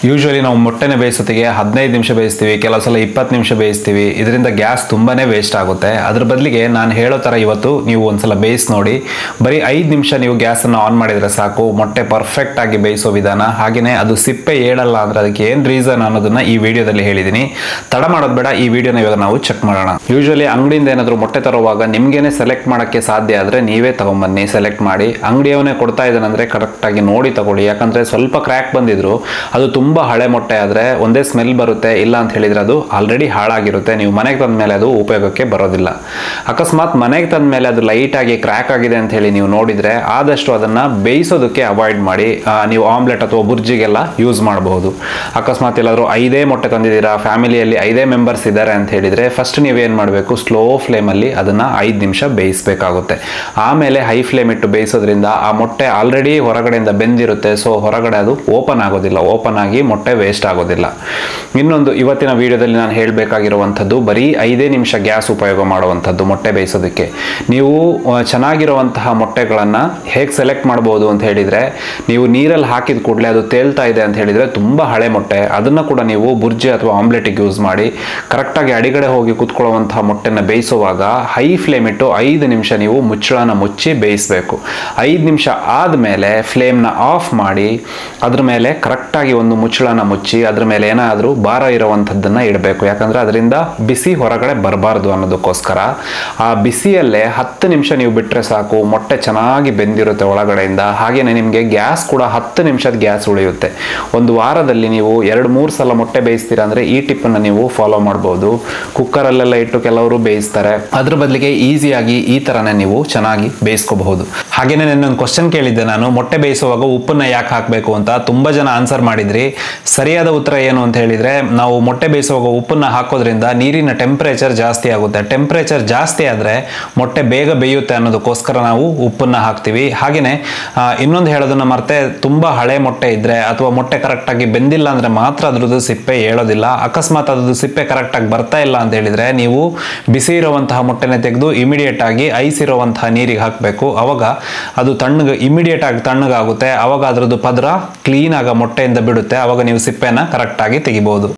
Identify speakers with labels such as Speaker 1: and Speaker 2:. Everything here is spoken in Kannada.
Speaker 1: ಯೂಶ್ವಲಿ ನಾವು ಮೊಟ್ಟೆನ ಬೇಯಿಸೋತ್ತಿಗೆ ಹದಿನೈದು ನಿಮಿಷ ಬೇಯಿಸ್ತೀವಿ ಕೆಲವು ಸಲ ಇಪ್ಪತ್ತು ನಿಮಿಷ ಬೇಯಿಸ್ತೀವಿ ಇದರಿಂದ ಗ್ಯಾಸ್ ತುಂಬಾನೇ ವೇಸ್ಟ್ ಆಗುತ್ತೆ ಅದ್ರ ಬದಲಿಗೆ ನಾನು ಹೇಳೋ ಥರ ಇವತ್ತು ನೀವು ಒಂದ್ಸಲ ಬೇಯಿಸಿ ನೋಡಿ ಬರೀ ಐದು ನಿಮಿಷ ನೀವು ಗ್ಯಾಸನ್ನು ಆನ್ ಮಾಡಿದರೆ ಸಾಕು ಮೊಟ್ಟೆ ಪರ್ಫೆಕ್ಟ್ ಆಗಿ ಬೇಯಿಸೋ ವಿಧಾನ ಹಾಗೆಯೇ ಅದು ಸಿಪ್ಪೆ ಏಳಲ್ಲ ಅಂದ್ರೆ ಅದಕ್ಕೆ ಏನು ರೀಸನ್ ಅನ್ನೋದನ್ನ ಈ ವಿಡಿಯೋದಲ್ಲಿ ಹೇಳಿದ್ದೀನಿ ತಡ ಮಾಡೋದು ಬೇಡ ಈ ವಿಡಿಯೋನ ಇವಾಗ ನಾವು ಚೆಕ್ ಮಾಡೋಣ ಯೂಶ್ವಲಿ ಅಂಗಡಿಯಿಂದ ಏನಾದರೂ ಮೊಟ್ಟೆ ತರುವಾಗ ನಿಮ್ಗೇನೆ ಸೆಲೆಕ್ಟ್ ಮಾಡೋಕ್ಕೆ ಸಾಧ್ಯ ಆದರೆ ನೀವೇ ತಗೊಂಬನ್ನಿ ಸೆಲೆಕ್ಟ್ ಮಾಡಿ ಅಂಗಡಿಯವನೇ ಕೊಡ್ತಾ ಇದ್ದಾನಂದ್ರೆ ಕರೆಕ್ಟಾಗಿ ನೋಡಿ ತಗೊಳ್ಳಿ ಯಾಕಂದ್ರೆ ಸ್ವಲ್ಪ ಕ್ರ್ಯಾಕ್ ಬಂದಿದ್ರು ಅದು ತುಂಬ ಹಳೆ ಮೊಟ್ಟೆ ಆದರೆ ಒಂದೇ ಸ್ಮೆಲ್ ಬರುತ್ತೆ ಇಲ್ಲ ಅಂತ ಹೇಳಿದ್ರೆ ಅದು ಆಲ್ರೆಡಿ ಹಾಳಾಗಿರುತ್ತೆ ನೀವು ಮನೆಗೆ ತಂದ ಮೇಲೆ ಅದು ಉಪಯೋಗಕ್ಕೆ ಬರೋದಿಲ್ಲ ಅಕಸ್ಮಾತ್ ಮನೆಗೆ ತಂದ ಮೇಲೆ ಅದು ಲೈಟ್ ಆಗಿ ಕ್ರ್ಯಾಕ್ ಆಗಿದೆ ಅಂತ ಹೇಳಿ ನೀವು ನೋಡಿದ್ರೆ ಆದಷ್ಟು ಅದನ್ನ ಬೇಯಿಸೋದಕ್ಕೆ ಅವಾಯ್ಡ್ ಮಾಡಿ ಆ, ನೀವು ಆಮ್ಲೆಟ್ ಅಥವಾ ಬುರ್ಜಿಗೆಲ್ಲ ಯೂಸ್ ಮಾಡಬಹುದು ಅಕಸ್ಮಾತ್ ಎಲ್ಲಾದರೂ ಐದೇ ಮೊಟ್ಟೆ ತಂದಿದ್ದೀರಾ ಫ್ಯಾಮಿಲಿಯಲ್ಲಿ ಐದೇ ಮೆಂಬರ್ಸ್ ಇದ್ದಾರೆ ಅಂತ ಹೇಳಿದ್ರೆ ಫಸ್ಟ್ ನೀವೇನು ಮಾಡಬೇಕು ಸ್ಲೋ ಫ್ಲೇಮಲ್ಲಿ ಅದನ್ನ ಐದು ನಿಮಿಷ ಬೇಯಿಸಬೇಕಾಗುತ್ತೆ ಆಮೇಲೆ ಹೈ ಫ್ಲೇಮ್ ಇಟ್ಟು ಬೇಯಿಸೋದ್ರಿಂದ ಆ ಮೊಟ್ಟೆ ಆಲ್ರೆಡಿ ಹೊರಗಡೆಯಿಂದ ಬೆಂದಿರುತ್ತೆ ಸೊ ಹೊರಗಡೆ ಅದು ಓಪನ್ ಆಗೋದಿಲ್ಲ ಓಪನ್ ಆಗಿ ಮೊಟ್ಟೆ ವೇಸ್ಟ್ ಆಗೋದಿಲ್ಲ ಇನ್ನೊಂದು ಇವತ್ತಿನ ವಿಡಿಯೋದಲ್ಲಿ ನಾನು ಹೇಳಬೇಕಾಗಿರುವಂಥದ್ದು ಬರೀ ಐದೇ ನಿಮಿಷ ಗ್ಯಾಸ್ ಉಪಯೋಗ ಮಾಡುವಂಥದ್ದು ಮೊಟ್ಟೆ ಬೇಯಿಸೋದಕ್ಕೆ ನೀವು ಆ, ಚೆನ್ನಾಗಿರುವಂತಹ ಮೊಟ್ಟೆಗಳನ್ನು ಹೇಗೆ ಸೆಲೆಕ್ಟ್ ಮಾಡ್ಬೋದು ಅಂತ ಹೇಳಿದರೆ ನೀವು ನೀರಲ್ಲಿ ಹಾಕಿದ ಕೂಡಲೇ ಅದು ತೇಲ್ತಾ ಇದೆ ಅಂತ ಹೇಳಿದರೆ ತುಂಬ ಹಳೆ ಮೊಟ್ಟೆ ಅದನ್ನು ಕೂಡ ನೀವು ಬುರ್ಜಿ ಅಥವಾ ಆಮ್ಲೆಟಿಗೆ ಯೂಸ್ ಮಾಡಿ ಕರೆಕ್ಟಾಗಿ ಅಡಿಗಡೆ ಹೋಗಿ ಕುತ್ಕೊಳ್ಳುವಂತಹ ಮೊಟ್ಟೆನ ಬೇಯಿಸುವಾಗ ಹೈ ಫ್ಲೇಮ್ ಇಟ್ಟು ಐದು ನಿಮಿಷ ನೀವು ಮುಚ್ಚಳನ ಮುಚ್ಚಿ ಬೇಯಿಸಬೇಕು ಐದು ನಿಮಿಷ ಆದಮೇಲೆ ಫ್ಲೇಮ್ನ ಆಫ್ ಮಾಡಿ ಅದ್ರ ಮೇಲೆ ಕರೆಕ್ಟಾಗಿ ಒಂದು ಮುಚ್ಚಳನ ಮುಚ್ಚಿ ಅದ್ರ ಮೇಲೆ ಏನಾದರೂ ಭಾರ ಇರುವಂಥದ್ದನ್ನು ಇಡಬೇಕು ಯಾಕಂದರೆ ಅದರಿಂದ ಬಿಸಿ ಹೊರಗಡೆ ಬರಬಾರ್ದು ಅನ್ನೋದಕ್ಕೋಸ್ಕರ ಆ ಬಿಸಿಯಲ್ಲೇ ಹತ್ತು ನಿಮಿಷ ನೀವು ಬಿಟ್ಟರೆ ಸಾಕು ಮೊಟ್ಟೆ ಚೆನ್ನಾಗಿ ಬೆಂದಿರುತ್ತೆ ಒಳಗಡೆಯಿಂದ ಹಾಗೆಯೇ ನಿಮಗೆ ಗ್ಯಾಸ್ ಕೂಡ ಹತ್ತು ನಿಮಿಷದ ಗ್ಯಾಸ್ ಉಳಿಯುತ್ತೆ ಒಂದು ವಾರದಲ್ಲಿ ನೀವು ಎರಡು ಮೂರು ಸಲ ಮೊಟ್ಟೆ ಬೇಯಿಸ್ತೀರಾ ಅಂದರೆ ಈ ಟಿಪ್ಪನ್ನು ನೀವು ಫಾಲೋ ಮಾಡ್ಬೋದು ಕುಕ್ಕರಲ್ಲೆಲ್ಲ ಇಟ್ಟು ಕೆಲವರು ಬೇಯಿಸ್ತಾರೆ ಅದ್ರ ಬದಲಿಗೆ ಈಸಿಯಾಗಿ ಈ ಥರನೇ ನೀವು ಚೆನ್ನಾಗಿ ಬೇಯಿಸ್ಕೋಬಹುದು ಹಾಗೆಯೇ ನನ್ನೊಂದು ಕ್ವಶನ್ ಕೇಳಿದ್ದೆ ನಾನು ಮೊಟ್ಟೆ ಬೇಯಿಸುವಾಗ ಉಪ್ಪನ್ನ ಯಾಕೆ ಹಾಕಬೇಕು ಅಂತ ತುಂಬ ಜನ ಆನ್ಸರ್ ಮಾಡಿದ್ರಿ ಸರಿಯಾದ ಉತ್ತರ ಏನು ಅಂತ ಹೇಳಿದ್ರೆ ನಾವು ಮೊಟ್ಟೆ ಬೇಯಿಸುವಾಗ ಉಪ್ಪನ್ನ ಹಾಕೋದ್ರಿಂದ ನೀರಿನ ಟೆಂಪರೇಚರ್ ಜಾಸ್ತಿ ಆಗುತ್ತೆ ಟೆಂಪರೇಚರ್ ಜಾಸ್ತಿ ಆದರೆ ಮೊಟ್ಟೆ ಬೇಗ ಬೇಯುತ್ತೆ ಅನ್ನೋದಕ್ಕೋಸ್ಕರ ನಾವು ಉಪ್ಪನ್ನ ಹಾಕ್ತೀವಿ ಹಾಗೆಯೇ ಇನ್ನೊಂದು ಹೇಳೋದನ್ನ ಮರ್ತೆ ತುಂಬ ಹಳೆ ಮೊಟ್ಟೆ ಇದ್ರೆ ಅಥವಾ ಮೊಟ್ಟೆ ಕರೆಕ್ಟಾಗಿ ಬೆಂದಿಲ್ಲ ಅಂದರೆ ಮಾತ್ರ ಅದ್ರದ್ದು ಸಿಪ್ಪೆ ಹೇಳೋದಿಲ್ಲ ಅಕಸ್ಮಾತ್ ಅದ್ರದ್ದು ಸಿಪ್ಪೆ ಕರೆಕ್ಟಾಗಿ ಬರ್ತಾ ಇಲ್ಲ ಅಂತ ಹೇಳಿದ್ರೆ ನೀವು ಬಿಸಿ ಇರುವಂತಹ ಮೊಟ್ಟೆನೆ ತೆಗೆದು ಇಮಿಡಿಯೇಟ್ ಆಗಿ ಐಸ್ ಇರುವಂತಹ ನೀರಿಗೆ ಹಾಕಬೇಕು ಅವಾಗ ಅದು ತಣ್ಣಗೆ ಇಮಿಡಿಯೇಟ್ ಆಗಿ ತಣ್ಣಗಾಗುತ್ತೆ ಅವಾಗ ಅದರದ್ದು ಪದರ ಕ್ಲೀನ್ ಆಗ ಮೊಟ್ಟೆಯಿಂದ ಬಿಡುತ್ತೆ ಅವಾಗ ನೀವು ಸಿಪ್ಪೆನ ಕರೆಕ್ಟಾಗಿ ತೆಗಿಬಹುದು